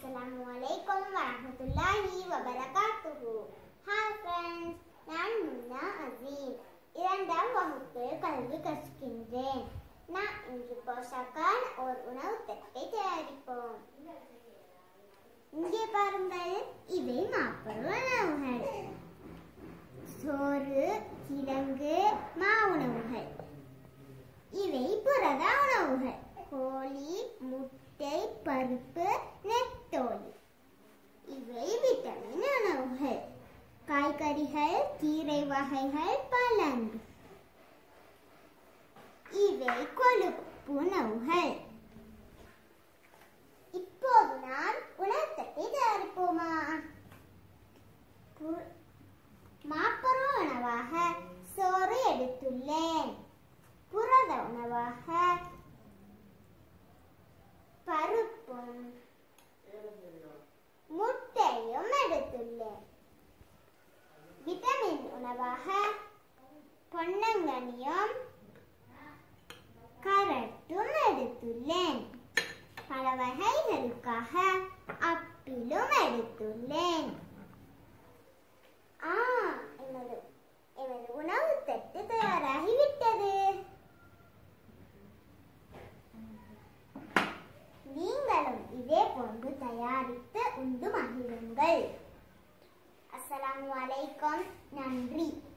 அஸ்ஸலாமு அலைக்கும் வரஹ்மத்துல்லாஹி வபரகாத்துஹு ஹாய் ஃப்ரெண்ட்ஸ் நான் முன்னா அசீம் இரண்டாம் வகுப்பு கல்வி கற்கின்றேன் நான் இன்று போஷாக்கான ஒரு உணவு தட்டை தயாரிப்போம் இங்கே பாருங்கள் இவை மாப்பொருள் உணவுகள் சோறு கிழங்கு மா உணவுகள் இவை புரத உணவுகள் கோழி முட்டை பருப்பு நெத்தோலி இவை விட்டமின் உணவுகள் காய்கறிகள் கீரை வகைகள் பழங்கள் இவை கொழுப்பு உணவுகள் இப்போது நாம் உணவத்தட்டை தயாரிப்போமா பு- மாப்பொருள் உணவாக சோறு எடுத்துள்ளேன் புரத உணவாக பருப்பும் முட்டையும் எடுத்துள்ளேன் விட்டமின் உணவாக பொன்னங்கனியும் கரட்டும் எடுத்துள்ளேன் பல வகைகளுக்காக அப்பிளும் எடுத்துள்ளேன் ஆ எனது எனது உணவு தட்டு தயாராகிவிட்டது நீங்களும் இதே போன்று தயாரித்து உண்டு மகிழுங்கள் அஸ்ஸலாமு அலைக்கும் நன்றி